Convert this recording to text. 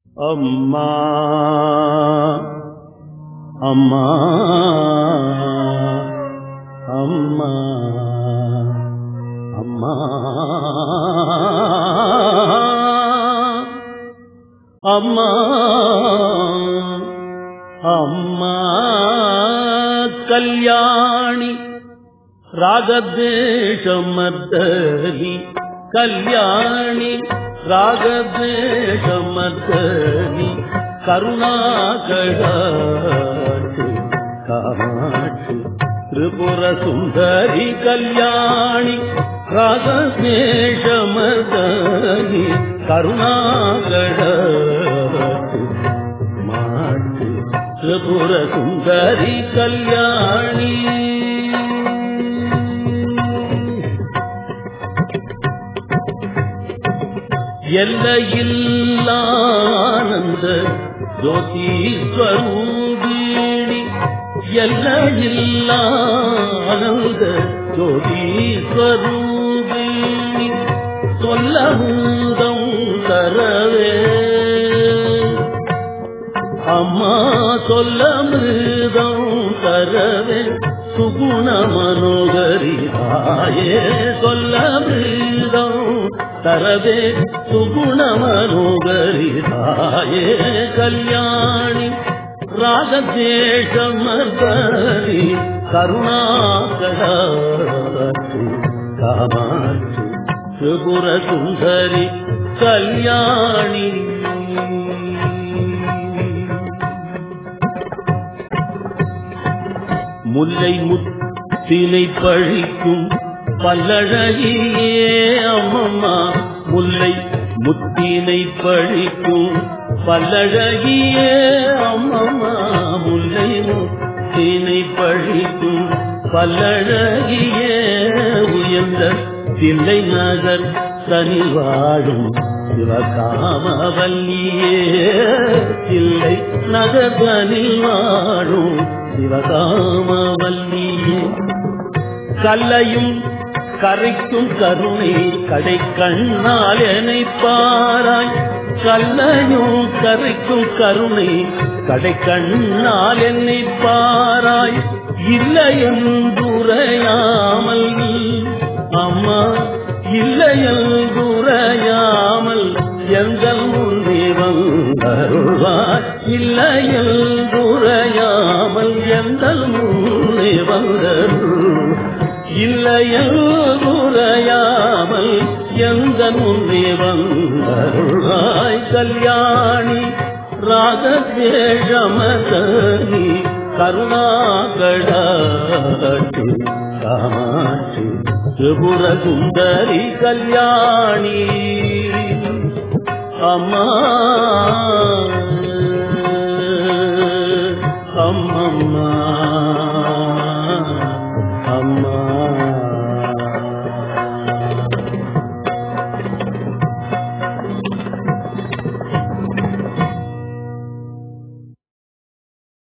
அம்மா அம்மா அம்மா அம்மா அம்மா அம்மா கல்யாணி ராகத்வேஷமர்தலி கல்யாணி ராகத்வேஷமர்தலி கருணாகடாட்சி காமாட்சி திரிபுர சுந்தரி கல்யாணி ராகத்வேஷமர்தலி கருணாகடாட்சி மாட்சி திரிபுர சுந்தரி கல்யாணி எல்லையில்லானந்த ஜோதீஸ்வரூபிணி எல்லையில்லானந்த ஜோதீஸ்வரூபிணி சொல்ல மூதம் தரவே அம்மா சொல்ல மிருதம் தரவே சுகுண மனோகரி தாயே சொல்ல மிருதம் தரவே சுகுண மனோகரி தாயே கல்யாணி ராகதேஷமர்தரி கருணாகடாட்சி காமாட்சி திரிபுர சுந்தரி கல்யாணி முல்லை முத்தினை பழிக்கும் பல்லழகியே அம்மம்மா முல்லை முத்தினை பழிக்கும் பல்லழகியே அம்மம்மா முல்லை முத்தினை பழிக்கும் பல்லழகியே உயர்ந்த தில்லை நகர் தனி வாழும் சிவகாமவல்லியே தில்லை நகர் தனி வாழும் சிவகாமவல்லியே கல்லையும் கரைக்கும் கருணை கடை கண்ணால் என்னை பாராய் கல்லையும் கரைக்கும் கருணை கடை கண்ணால் என்னை பாராய் இல்லையென்றுரையாமல் அம்மா இல்லையென்றுரையாமல் எங்கள் முன்னே வந்தருள்வாய் இல்லையென்றுரையாமல் எங்கள் முன்னே வந்தருள் இல்லையல் எந்த முன்னே வந்தருளாய் கல்யாணி ராகத்வேஷமதனி கருணாகடாட்சி காமாட்சி திரிபுர சுந்தரி கல்யாணி அம்மா